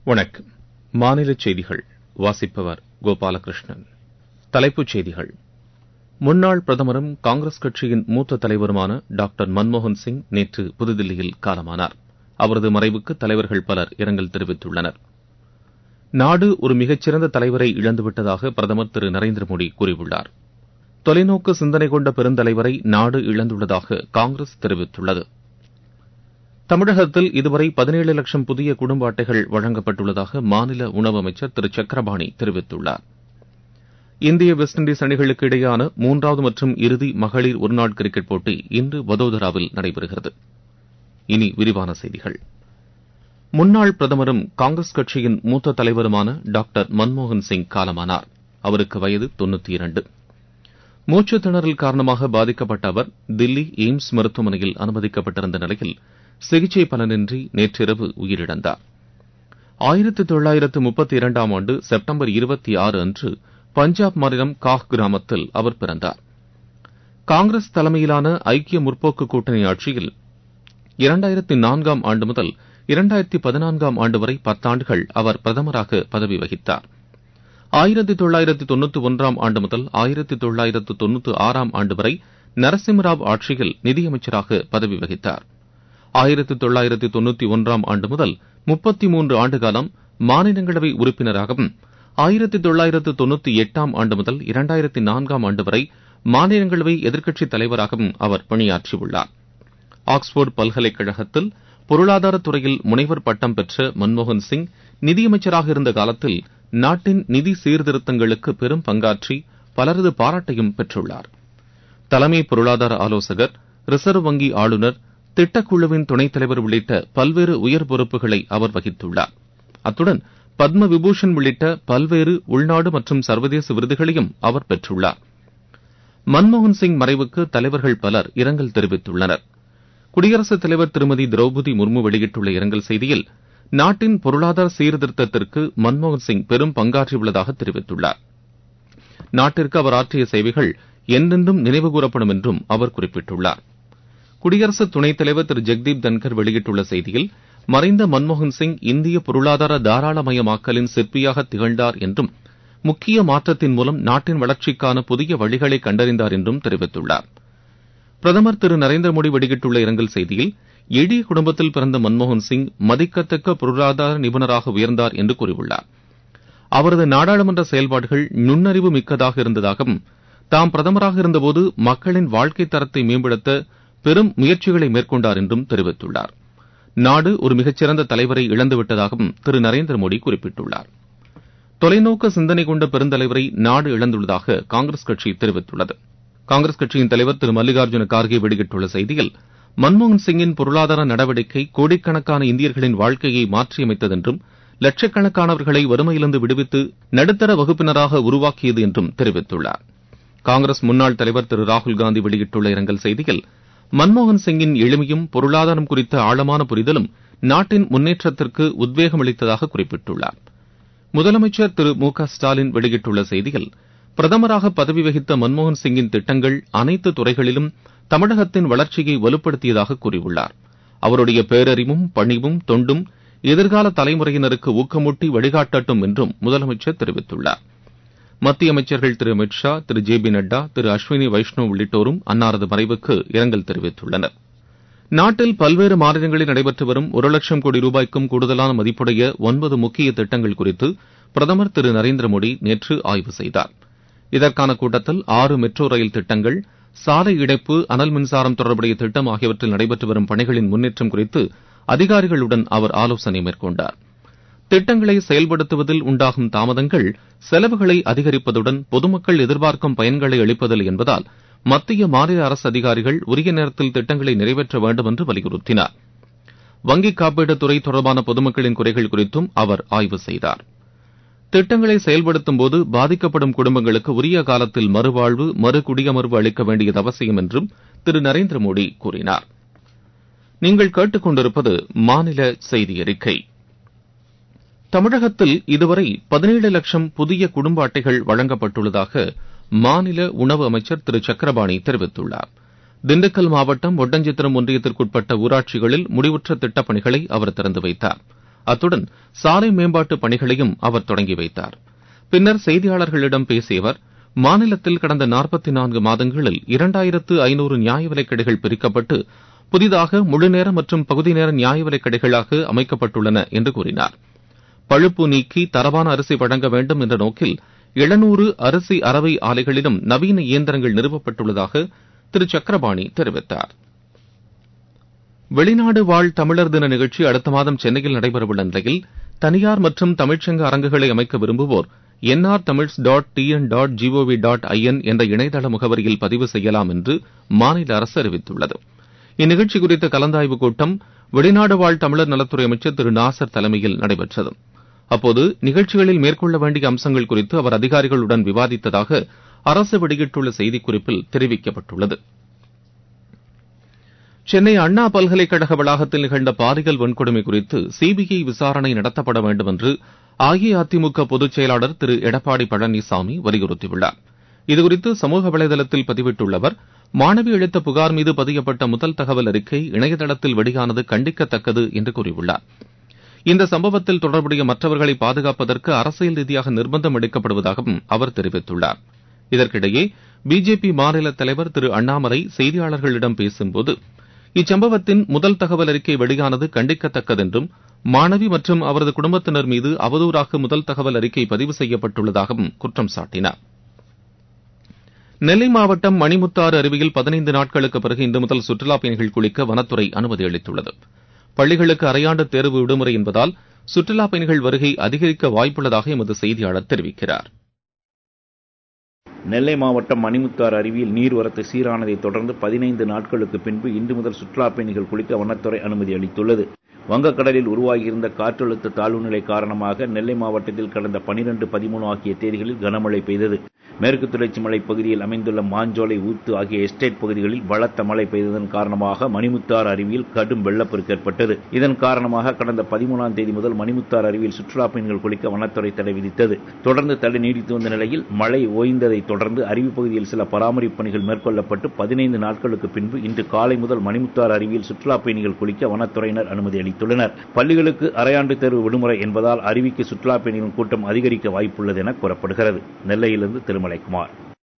வணக்கம் மாநிலச் செய்திகள் வாசிப்பவர் கோபாலகிருஷ்ணன் தலைப்புச் செய்திகள் முன்னாள் பிரதமரும் காங்கிரஸ் கட்சியின் மூத்த தலைவருமான டாக்டர் மன்மோகன் சிங் நேற்று புதுதில்லியில் காலமானார் அவரது மறைவுக்கு தலைவர்கள் பலர் இரங்கல் தெரிவித்துள்ளனர் நாடு ஒரு மிகச்சிறந்த தலைவரை இழந்துவிட்டதாக பிரதமர் திரு நரேந்திர மோடி கூறியுள்ளார் தொலைநோக்கு சிந்தனை கொண்ட பெருந்தலைவரை நாடு இழந்துள்ளதாக காங்கிரஸ் தெரிவித்துள்ளது தமிழகத்தில் இதுவரை பதினேழு லட்சம் புதிய குடும்ப அட்டைகள் வழங்கப்பட்டுள்ளதாக மாநில உணவு அமைச்சர் திரு சக்கரபாணி தெரிவித்துள்ளார் இந்திய வெஸ்ட் இண்டீஸ் அணிகளுக்கு இடையேயான மூன்றாவது மற்றும் இறுதி மகளிர் ஒருநாள் கிரிக்கெட் போட்டி இன்று வதோதராவில் நடைபெறுகிறது இனி விரிவான செய்திகள் முன்னாள் பிரதமரும் காங்கிரஸ் கட்சியின் மூத்த தலைவருமான டாக்டர் மன்மோகன் சிங் காலமானார் அவருக்கு வயது தொன்னூத்தி இரண்டு மூச்சுத் திணறல் காரணமாக பாதிக்கப்பட்ட அவர் தில்லி எய்ம்ஸ் மருத்துவமனையில் அனுமதிக்கப்பட்டிருந்த நிலையில் சிகிச்சை பலனின்றி நேற்றிரவு உயிரிழந்தார் ஆயிரத்தி தொள்ளாயிரத்து முப்பத்தி இரண்டாம் ஆண்டு செப்டம்பர் இருபத்தி ஆறு அன்று பஞ்சாப் மாநிலம் காஹ் கிராமத்தில் அவர் பிறந்தார் காங்கிரஸ் தலைமையிலான ஐக்கிய முற்போக்கு கூட்டணி ஆட்சியில் இரண்டாயிரத்தி நான்காம் ஆண்டு முதல் இரண்டாயிரத்தி பதினான்காம் ஆண்டு வரை பத்தாண்டுகள் அவர் பிரதமராக பதவி வகித்தார் ஆயிரத்தி தொள்ளாயிரத்தி தொன்னூத்தி ஒன்றாம் ஆண்டு முதல் ஆயிரத்தி தொள்ளாயிரத்து தொன்னூத்தி ஆறாம் ஆண்டு வரை நரசிம்மராவ் ஆட்சியில் நிதியமைச்சராக பதவி வகித்தார் ஆயிரத்தி தொள்ளாயிரத்தி தொன்னூத்தி ஒன்றாம் ஆண்டு முதல் முப்பத்தி மூன்று ஆண்டுகாலம் மாநிலங்களவை உறுப்பினராகவும் ஆயிரத்தி தொள்ளாயிரத்து தொன்னூத்தி எட்டாம் ஆண்டு முதல் இரண்டாயிரத்தி நான்காம் ஆண்டு வரை மாநிலங்களவை எதிர்க்கட்சித் தலைவராகவும் அவர் பணியாற்றியுள்ளார் ஆக்ஸ்போர்டு பல்கலைக்கழகத்தில் பொருளாதாரத் துறையில் முனைவர் பட்டம் பெற்ற மன்மோகன் சிங் நிதியமைச்சராக இருந்த காலத்தில் நாட்டின் நிதி சீர்திருத்தங்களுக்கு பெரும் பங்காற்றி பலரது பாராட்டையும் பெற்றுள்ளார் தலைமை பொருளாதார ஆலோசகர் ரிசர்வ் வங்கி ஆளுநர் திட்டக்குழுவின் துணைத் தலைவர் உள்ளிட்ட பல்வேறு உயர் பொறுப்புகளை அவர் வகித்துள்ளார் அத்துடன் பத்ம விபூஷன் உள்ளிட்ட பல்வேறு உள்நாடு மற்றும் சர்வதேச விருதுகளையும் அவர் பெற்றுள்ளார் மன்மோகன் சிங் மறைவுக்கு தலைவர்கள் பலர் இரங்கல் தெரிவித்துள்ளனர் குடியரசுத் தலைவர் திருமதி திரௌபதி முர்மு வெளியிட்டுள்ள இரங்கல் செய்தியில் நாட்டின் பொருளாதார சீர்திருத்தத்திற்கு மன்மோகன் சிங் பெரும் பங்காற்றியுள்ளதாக தெரிவித்துள்ளார் நாட்டிற்கு அவர் ஆற்றிய சேவைகள் என்றென்றும் நினைவுகூரப்படும் என்றும் அவர் குறிப்பிட்டுள்ளார் குடியரசு துணைத் தலைவர் திரு ஜெக்தீப் தன்கர் வெளியிட்டுள்ள செய்தியில் மறைந்த மன்மோகன் சிங் இந்திய பொருளாதார தாராளமயமாக்கலின் சிற்பியாக திகழ்ந்தார் என்றும் முக்கிய மாற்றத்தின் மூலம் நாட்டின் வளர்ச்சிக்கான புதிய வழிகளை கண்டறிந்தார் என்றும் தெரிவித்துள்ளார் பிரதமர் திரு நரேந்திர மோடி வெளியிட்டுள்ள இரங்கல் செய்தியில் எளிய குடும்பத்தில் பிறந்த மன்மோகன் சிங் மதிக்கத்தக்க பொருளாதார நிபுணராக உயர்ந்தார் என்று கூறியுள்ளார் அவரது நாடாளுமன்ற செயல்பாடுகள் நுண்ணறிவு மிக்கதாக இருந்ததாகவும் தாம் பிரதமராக இருந்தபோது மக்களின் வாழ்க்கை தரத்தை மேம்படுத்த பெரும் முயற்சிகளை மேற்கொண்டார் என்றும் தெரிவித்துள்ளார் நாடு ஒரு மிகச்சிறந்த தலைவரை இழந்துவிட்டதாகவும் திரு நரேந்திர மோடி குறிப்பிட்டுள்ளார் தொலைநோக்கு சிந்தனை கொண்ட பெருந்தலைவரை நாடு இழந்துள்ளதாக காங்கிரஸ் கட்சி தெரிவித்துள்ளது காங்கிரஸ் கட்சியின் தலைவர் திரு மல்லிகார்ஜுன கார்கே வெளியிட்டுள்ள செய்தியில் மன்மோகன் சிங்கின் பொருளாதார நடவடிக்கை கோடிக்கணக்கான இந்தியர்களின் வாழ்க்கையை மாற்றியமைத்தது என்றும் லட்சக்கணக்கானவர்களை வறுமையிலிருந்து விடுவித்து நடுத்தர வகுப்பினராக உருவாக்கியது என்றும் தெரிவித்துள்ளார் காங்கிரஸ் முன்னாள் தலைவர் திரு ராகுல்காந்தி வெளியிட்டுள்ள இரங்கல் செய்தியில் மன்மோகன் சிங்கின் எளிமையும் பொருளாதாரம் குறித்த ஆழமான புரிதலும் நாட்டின் முன்னேற்றத்திற்கு உத்வேகம் அளித்ததாக குறிப்பிட்டுள்ளார் முதலமைச்சர் திரு மு க ஸ்டாலின் வெளியிட்டுள்ள செய்தியில் பிரதமராக பதவி வகித்த மன்மோகன் சிங்கின் திட்டங்கள் அனைத்து துறைகளிலும் தமிழகத்தின் வளர்ச்சியை வலுப்படுத்தியதாக கூறியுள்ளார் அவருடைய பேரறிவும் பணிவும் தொண்டும் எதிர்கால தலைமுறையினருக்கு ஊக்கமூட்டி வழிகாட்டட்டும் என்றும் முதலமைச்சர் தெரிவித்துள்ளார் மத்திய அமைச்சர்கள் திரு அமித் ஷா திரு ஜே பி நட்டா திரு அஸ்வினி வைஷ்ணவ் உள்ளிட்டோரும் அன்னாரது மறைவுக்கு இரங்கல் தெரிவித்துள்ளனர் நாட்டில் பல்வேறு மாநிலங்களில் நடைபெற்று வரும் ஒரு லட்சம் கோடி ரூபாய்க்கும் கூடுதலான மதிப்புடைய ஒன்பது முக்கிய திட்டங்கள் குறித்து பிரதமர் திரு நரேந்திர மோடி நேற்று ஆய்வு செய்தார் இதற்கான கூட்டத்தில் ஆறு மெட்ரோ ரயில் திட்டங்கள் சாலை இணைப்பு அனல் மின்சாரம் தொடர்புடைய திட்டம் ஆகியவற்றில் நடைபெற்று வரும் பணிகளின் முன்னேற்றம் குறித்து அதிகாரிகளுடன் அவர் ஆலோசனை மேற்கொண்டார் திட்டங்களை செயல்படுத்துவதில் உண்டாகும் தாமதங்கள் செலவுகளை அதிகரிப்பதுடன் பொதுமக்கள் எதிர்பார்க்கும் பயன்களை அளிப்பதில்லை என்பதால் மத்திய மாநில அரசு அதிகாரிகள் உரிய நேரத்தில் திட்டங்களை நிறைவேற்ற வேண்டும் என்று வலியுறுத்தினார் வங்கிக் காப்பீட்டுத் துறை தொடர்பான பொதுமக்களின் குறைகள் குறித்தும் அவர் ஆய்வு செய்தார் திட்டங்களை செயல்படுத்தும் போது பாதிக்கப்படும் குடும்பங்களுக்கு உரிய காலத்தில் மறுவாழ்வு மறு குடியமர்வு அளிக்க வேண்டியது அவசியம் என்றும் திரு நரேந்திர மோடி கூறினார் நீங்கள் கேட்டுக் கொண்டிருப்பது மாநில செய்தி அறிக்கை தமிழகத்தில் இதுவரை பதினேழு லட்சம் புதிய குடும்ப அட்டைகள் வழங்கப்பட்டுள்ளதாக மாநில உணவு அமைச்சர் திரு சக்கரபாணி தெரிவித்துள்ளார் திண்டுக்கல் மாவட்டம் ஒட்டஞ்சித்திரம் ஒன்றியத்திற்குட்பட்ட ஊராட்சிகளில் முடிவுற்ற திட்டப்பணிகளை அவர் திறந்து வைத்தார் அத்துடன் சாலை மேம்பாட்டு பணிகளையும் அவர் தொடங்கி வைத்தார் பின்னர் செய்தியாளர்களிடம் பேசிய அவர் மாநிலத்தில் கடந்த நாற்பத்தி நான்கு மாதங்களில் இரண்டாயிரத்து ஐநூறு நியாய விலைக் கடைகள் பிரிக்கப்பட்டு புதிதாக முழுநேர மற்றும் பகுதி நேர நியாய விலைக் கடைகளாக அமைக்கப்பட்டுள்ளன என்று கூறினார் பழுப்பு நீக்கி தரமான அரிசி வழங்க வேண்டும் என்ற நோக்கில் எழுநூறு அரிசி அரவை ஆலைகளிலும் நவீன இயந்திரங்கள் நிறுவப்பட்டுள்ளதாக திரு சக்கரபாணி தெரிவித்தார் வெளிநாடு வாழ் தமிழர் தின நிகழ்ச்சி அடுத்த மாதம் சென்னையில் நடைபெறவுள்ள நிலையில் தனியார் மற்றும் தமிழ்ச்சங்க அரங்குகளை அமைக்க விரும்புவோர் NR Tamils dot TN dot GOV dot IN என்ற இணையதள முகவரியில் பதிவு செய்யலாம் என்று மாநில அரசு அறிவித்துள்ளது இந்நிகழ்ச்சி குறித்த கலந்தாய்வுக் கூட்டம் வெளிநாடு வாழ் தமிழர் நலத்துறை அமைச்சர் திரு நாசர் தலைமையில் நடைபெற்றது அப்போது நிகழ்ச்சிகளில் மேற்கொள்ள வேண்டிய அம்சங்கள் குறித்து அவர் அதிகாரிகளுடன் விவாதித்ததாக அரசு வெளியிட்டுள்ள செய்திக்குறிப்பில் தெரிவிக்கப்பட்டுள்ளது சென்னை அண்ணா பல்கலைக்கழக வளாகத்தில் நிகழ்ந்த பாலியல் வன்கொடுமை குறித்து சிபிஐ விசாரணை நடத்தப்பட வேண்டும் என்று அஇஅதிமுக பொதுச் செயலாளர் திரு எடப்பாடி பழனிசாமி வலியுறுத்தியுள்ளார் இதுகுறித்து சமூக வலைதளத்தில் பதிவிட்டுள்ள அவர் மாணவி அளித்த புகார் மீது பதியப்பட்ட முதல் தகவல் அறிக்கை இணையதளத்தில் வெளியானது கண்டிக்கத்தக்கது என்று கூறியுள்ளார் இந்த சம்பவத்தில் தொடர்புடைய மற்றவர்களை பாதுகாப்பதற்கு அரசியல் ரீதியாக நிர்பந்தம் எடுக்கப்படுவதாகவும் அவர் தெரிவித்துள்ளார் இதற்கிடையே பிஜேபி மாநில தலைவர் திரு அண்ணாமலை செய்தியாளர்களிடம் பேசும்போது இச்சம்பவத்தின் முதல் தகவல் அறிக்கை வெளியானது கண்டிக்கத்தக்கது என்றும் மாணவி மற்றும் அவரது குடும்பத்தினர் மீது அவதூறாக முதல் தகவல் அறிக்கை பதிவு செய்யப்பட்டுள்ளதாகவும் குற்றம் சாட்டினார் நெல்லை மாவட்டம் மணிமுத்தாறு அருவியில் பதினைந்து நாட்களுக்கு பிறகு இன்று முதல் சுற்றுலாப் பயணிகள் குளிக்க வனத்துறை அனுமதி அளித்துள்ளது பள்ளிகளுக்கு அரையாண்டு தேர்வு விடுமுறை என்பதால் சுற்றுலாப் பயணிகள் வருகை அதிகரிக்க வாய்ப்புள்ளதாக எமது செய்தியாளர் தெரிவிக்கிறார் நெல்லை மாவட்டம் மணிமுத்தாறு அருவியில் நீர்வரத்து சீரானதை தொடர்ந்து பதினைந்து நாட்களுக்கு பின்பு இன்று முதல் சுற்றுலாப் பயணிகள் குளிக்க வனத்துறை அனுமதி அளித்துள்ளது வங்கக்கடலில் உருவாகியிருந்த காற்றழுத்த தாழ்வு நிலை காரணமாக நெல்லை மாவட்டத்தில் கடந்த பனிரெண்டு பதிமூணு ஆகிய தேதிகளில் கனமழை பெய்தது மேற்கு தொடர்ச்சி மலை பகுதியில் அமைந்துள்ள மாஞ்சோலை ஊத்து ஆகிய எஸ்டேட் பகுதிகளில் பலத்த மழை பெய்ததன் காரணமாக மணிமுத்தாறு அருவியில் கடும் வெள்ளப்பெருக்கு ஏற்பட்டது இதன் காரணமாக கடந்த பதிமூணாம் தேதி முதல் மணிமுத்தாறு அருவியில் சுற்றுலா பயணிகள் குளிக்க வனத்துறை தடை விதித்தது தொடர்ந்து தடை நீடித்து வந்த நிலையில் மழை ஓய்ந்ததை தொடர்ந்து அருவி பகுதியில் சில பராமரிப்பு பணிகள் மேற்கொள்ளப்பட்டு பதினைந்து நாட்களுக்கு பின்பு இன்று காலை முதல் மணிமுத்தாறு அருவியில் சுற்றுலா பயணிகள் குளிக்க வனத்துறையினர் அனுமதி அளித்துள்ளனர் பள்ளிகளுக்கு அரையாண்டு தேர்வு விடுமுறை என்பதால் அருவிக்கு சுற்றுலா பயணிகளின் கூட்டம் அதிகரிக்க வாய்ப்புள்ளது என கூறப்படுகிறது நெல்லையிலிருந்து திருமலைக்குமார்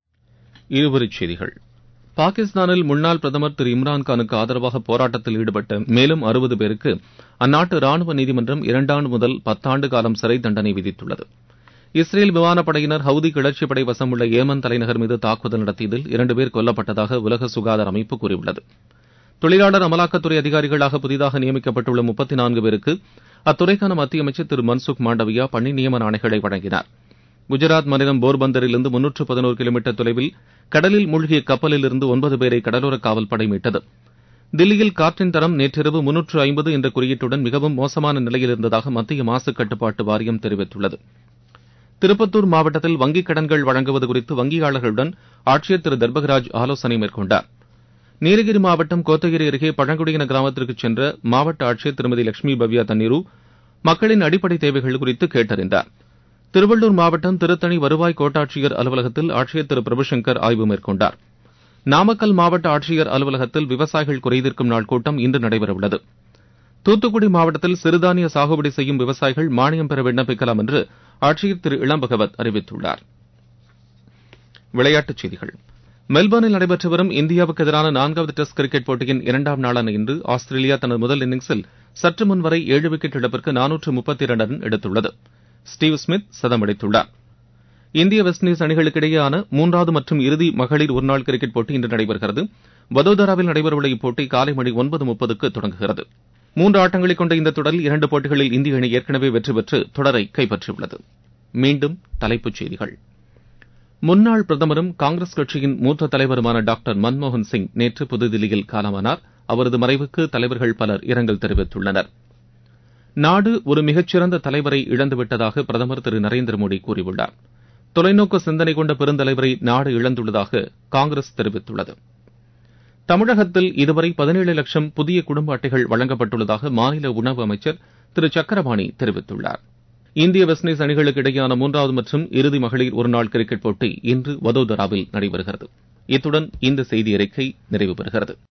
இருவரிச் செய்திகள் பாகிஸ்தானில் முன்னாள் பிரதமர் திரு இம்ரான்கானுக்கு ஆதரவாக போராட்டத்தில் ஈடுபட்ட மேலும் அறுபது பேருக்கு அந்நாட்டு ராணுவ நீதிமன்றம் இரண்டாண்டு முதல் பத்தாண்டு காலம் சிறை தண்டனை விதித்துள்ளது இஸ்ரேல் விமானப்படையினர் ஹவுதி கிளர்ச்சிப்படை வசமுள்ள ஏமன் தலைநகர் மீது தாக்குதல் நடத்தியதில் இரண்டு பேர் கொல்லப்பட்டதாக உலக சுகாதார அமைப்பு கூறியுள்ளது தொழிலாளர் அமலாக்கத்துறை அதிகாரிகளாக புதிதாக நியமிக்கப்பட்டுள்ள முப்பத்தி நான்கு பேருக்கு அத்துறைக்கான மத்திய அமைச்சர் திரு மன்சுக் மாண்டவியா பணி நியமன ஆணைகளை வழங்கினார் குஜராத் மாநிலம் போர்பந்தரிலிருந்து முன்னூற்று பதினோரு கிலோமீட்டர் தொலைவில் கடலில் மூழ்கிய கப்பலில் இருந்து ஒன்பது பேரை கடலோர காவல்படை மீட்டது தில்லியில் காற்றின் தரம் நேற்றிரவு முன்னூற்று ஐம்பது என்ற குறியீட்டுடன் மிகவும் மோசமான நிலையில் இருந்ததாக மத்திய மாசு கட்டுப்பாட்டு வாரியம் தெரிவித்துள்ளது திருப்பத்தூர் மாவட்டத்தில் வங்கிக் கடன்கள் வழங்குவது குறித்து வங்கியாளர்களுடன் ஆட்சியர் திரு தர்பகராஜ் ஆலோசனை மேற்கொண்டார் நீலகிரி மாவட்டம் கோத்தகிரி அருகே பழங்குடியின கிராமத்திற்கு சென்ற மாவட்ட ஆட்சியர் திருமதி லட்சுமி பவ்யா தண்ணீரு மக்களின் அடிப்படை தேவைகள் குறித்து கேட்டறிந்தார் திருவள்ளூர் மாவட்டம் திருத்தணி வருவாய் கோட்டாட்சியர் அலுவலகத்தில் ஆட்சியர் திரு பிரபுசங்கர் ஆய்வு மேற்கொண்டார் நாமக்கல் மாவட்ட ஆட்சியர் அலுவலகத்தில் விவசாயிகள் குறைதீர்க்கும் நாள் கூட்டம் இன்று நடைபெறவுள்ளது தூத்துக்குடி மாவட்டத்தில் சிறுதானிய சாகுபடி செய்யும் விவசாயிகள் மானியம் பெற விண்ணப்பிக்கலாம் என்று ஆட்சியர் திரு இளம்பகவத் அறிவித்துள்ளார் விளையாட்டுச் செய்திகள் மெல்பர்னில் நடைபெற்று வரும் இந்தியாவுக்கு எதிரான நான்காவது டெஸ்ட் கிரிக்கெட் போட்டியின் இரண்டாம் நாளான இன்று ஆஸ்திரேலியா தனது முதல் இன்னிங்ஸில் சற்று முன் வரை ஏழு விக்கெட் இழப்பிற்கு நானூற்று முப்பத்தி இரண்டு ரன் எடுத்துள்ளது ஸ்டீவ் ஸ்மித் சதமடித்துள்ளார் இந்திய வெஸ்ட் இண்டீஸ் அணிகளுக்கு இடையேயான மூன்றாவது மற்றும் இறுதி மகளிர் ஒருநாள் கிரிக்கெட் போட்டி இன்று நடைபெறுகிறது வதோதராவில் நடைபெறவுள்ள இப்போட்டி காலை மணி ஒன்பது முப்பதுக்கு தொடங்குகிறது மூன்று ஆட்டங்களை கொண்ட இந்த தொடரில் இரண்டு போட்டிகளில் இந்திய அணி ஏற்கனவே வெற்றி பெற்று தொடரை கைப்பற்றியுள்ளது மீண்டும் தலைப்புச் செய்திகள் முன்னாள் பிரதமரும் காங்கிரஸ் கட்சியின் மூத்த தலைவருமான டாக்டர் மன்மோகன் சிங் நேற்று புதுதில்லியில் காலமானார் அவரது மறைவுக்கு தலைவர்கள் பலர் இரங்கல் தெரிவித்துள்ளனர் நாடு ஒரு மிகச்சிறந்த தலைவரை இழந்துவிட்டதாக பிரதமர் திரு நரேந்திர மோடி கூறியுள்ளார் தொலைநோக்கு சிந்தனை கொண்ட பெருந்தலைவரை நாடு இழந்துள்ளதாக காங்கிரஸ் தெரிவித்துள்ளது தமிழகத்தில் இதுவரை பதினேழு லட்சம் புதிய குடும்ப அட்டைகள் வழங்கப்பட்டுள்ளதாக மாநில உணவு அமைச்சர் திரு சக்கரபாணி தெரிவித்துள்ளார் இந்திய வெஸ்ட் இண்டீஸ் அணிகளுக்கு இடையேயான மூன்றாவது மற்றும் இறுதி மகளிர் ஒருநாள் கிரிக்கெட் போட்டி இன்று வதோதராவில் நடைபெறுகிறது இத்துடன் இந்த செய்தி அறிக்கை நிறைவு பெறுகிறது